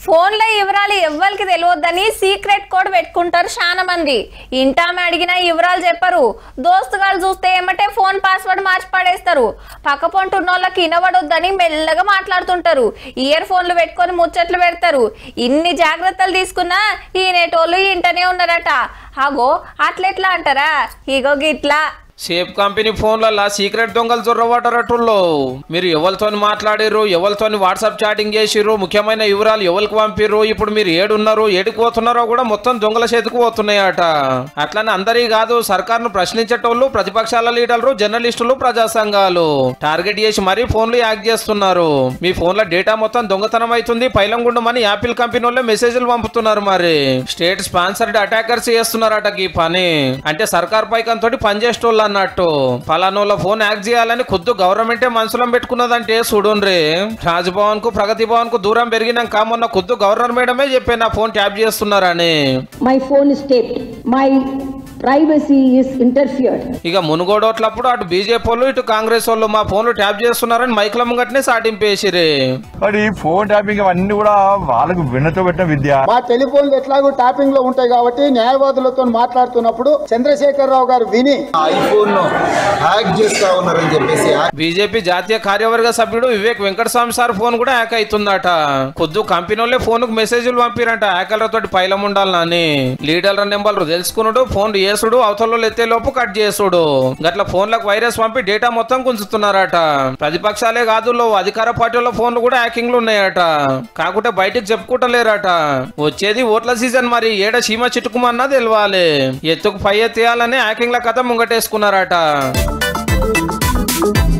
ఫోన్లో వివరాలు ఎవ్వరికి తెలియద్దని సీక్రెట్ కోడ్ పెట్టుకుంటారు చాలా మంది ఇంటామె అడిగిన వివరాలు చెప్పరు దోస్తుగాలు చూస్తే ఏమంటే ఫోన్ పాస్వర్డ్ మార్చి పడేస్తారు పక్క పొంటున్న వాళ్ళకి వినబడొద్దని మెల్లగా మాట్లాడుతుంటారు ఇయర్ ఫోన్లు పెట్టుకొని ముచ్చట్లు పెడతారు ఇన్ని జాగ్రత్తలు తీసుకున్నా ఈ నెటోళ్ళు ఇంటనే ఉన్నారట అగో అట్లెట్లా అంటారా ఇగో గిట్లా సేఫ్ కంపెనీ ఫోన్లలో సీక్రెట్ దొంగలు చొర్రబట్టరట్టుల్లో మీరు ఎవరితోని మాట్లాడిర్రు ఎవరితోని వాట్సాప్ చాటింగ్ చేసిర్రు ముఖ్యమైన వివరాలు ఎవరికి పంపిర్రు ఇప్పుడు మీరు ఏడున్నారు ఏడికి పోతున్నారో కూడా మొత్తం దొంగల చేతికి పోతున్నాయట అట్లనే అందరి కాదు సర్కార్ను ప్రశ్నించేటోళ్ళు ప్రతిపక్షాల లీడర్లు జర్నలిస్టులు ప్రజా సంఘాలు టార్గెట్ చేసి మరీ ఫోన్లు యాక్ట్ చేస్తున్నారు మీ ఫోన్ల డేటా మొత్తం దొంగతనం అవుతుంది పైలంగుండమని యాపిల్ కంపెనీ వాళ్ళే మెసేజ్లు పంపుతున్నారు మరి స్టేట్ స్పాన్సర్డ్ అటాకర్స్ చేస్తున్నారట ఈ పని అంటే సర్కార్ పైకంతో పనిచేసేటోళ్ళు అన్నట్టు పలానోళ్ళ ఫోన్ యాక్ట్ చేయాలని ఖుద్దు గవర్నమెంటే మనసులం పెట్టుకున్నదంటే చూడుండ్రి రాజ్భవన్ కు ప్రగతి భవన్ కు దూరం పెరిగినాక మొన్న ఖుద్దు గవర్నర్ మేడమే చెప్పే నా ఫోన్ ట్యాప్ చేస్తున్నారని My phone is taped. My privacy is interfered. ఇక మునుగోడోట్లప్పుడు అటు బీజేపీ వాళ్ళు ఇటు కాంగ్రెస్ వాళ్ళు మా ఫోన్లు ట్యాప్ చేస్తున్నారని మైకుల ముంగట్నే సాటింపేసిరే మరి ఫోన్ ట్యాపింగ్ అవన్నీ కూడా వాళ్ళకు వినతో పెట్టిన విద్య మా టెలిఫోన్లు ఎట్లాగో ట్యాపింగ్ లో ఉంటాయి కాబట్టి న్యాయవాదులతో మాట్లాడుతున్నప్పుడు చంద్రశేఖరరావు గారు విని ఐఫోన్ ను హ్యాక్ చేస్తా ఉన్నారని చెప్పేసి బీజేపీ జాతీయ కార్యవర్గ సభ్యుడు వివేక్ వెంకటస్వామి సార్ ఫోన్ కూడా హ్యాక్ అవుతుందట కొద్దు కంపెనీ వాళ్ళే ఫోన్ కు మెసేజ్లు పంపిరంట హ్యాకర్లతో పైలం ఉండాలని లీడర్ల నెంబర్లు తెలుసుకున్నాడు ఫోన్ చేసుడు అవతల ఎత్తే లోపు కట్ చేసుడు గట్ల ఫోన్లకు వైరస్ పంపి డేటా మొత్తం గుంజుతున్నారట ప్రతిపక్షాలే కాదు లో అధికార పార్టీల ఫోన్లు కూడా హ్యాకింగ్లు ఉన్నాయట కాకుంటే బయటికి చెప్పుకుంటలేరట వచ్చేది ఓట్ల సీజన్ మరి ఏడ సీమ చిట్టుకుమన్నా తెలవాలి ఎత్తుకు పై ఎత్తేయాలని హ్యాకింగ్ల కథ ముంగటేసుకున్నారట